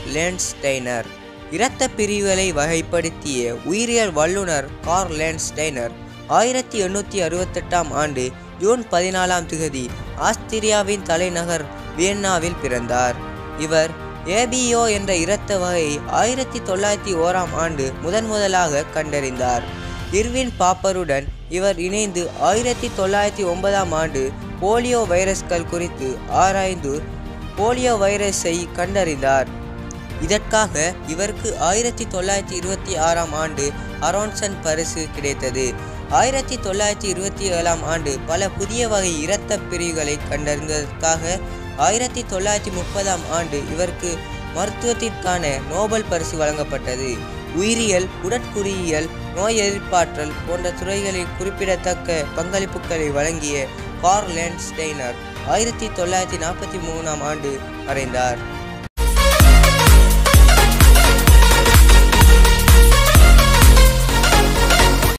லேன்ஸ்டைனர் இரத்த பிரிவுகளை வகைப்படுத்திய உயிரியல் வல்லுனர் கார்ல் லேன்ஸ்டைனர் ஆயிரத்தி எண்ணூற்றி அறுபத்தெட்டாம் ஆண்டு ஜூன் பதினாலாம் திகதி ஆஸ்திரியாவின் தலைநகர் வியன்னாவில் பிறந்தார் இவர் ஏபிஓ என்ற இரத்த வகையை ஆயிரத்தி தொள்ளாயிரத்தி ஓராம் ஆண்டு முதன் முதலாக கண்டறிந்தார் இர்வின் பாப்பருடன் இவர் இணைந்து ஆயிரத்தி தொள்ளாயிரத்தி ஒன்பதாம் ஆண்டு போலியோ வைரஸ்கள் குறித்து ஆராய்ந்து போலியோ வைரஸை கண்டறிந்தார் இதற்காக இவருக்கு ஆயிரத்தி தொள்ளாயிரத்தி இருபத்தி ஆறாம் ஆண்டு அரோன்சன் பரிசு கிடைத்தது ஆயிரத்தி தொள்ளாயிரத்தி இருபத்தி ஏழாம் ஆண்டு பல புதிய வகை இரத்த பிரிவுகளை கண்டறிந்ததற்காக ஆயிரத்தி தொள்ளாயிரத்தி முப்பதாம் ஆண்டு இவருக்கு மருத்துவத்திற்கான நோபல் பரிசு வழங்கப்பட்டது உயிரியல் உடற்குறியியல் நோய் எதிர்ப்பாற்றல் போன்ற துறைகளில் குறிப்பிடத்தக்க பங்களிப்புகளை வழங்கிய கார்ல் லேன்ஸ்டைனர் ஆயிரத்தி தொள்ளாயிரத்தி நாற்பத்தி மூணாம் ஆண்டு மறைந்தார்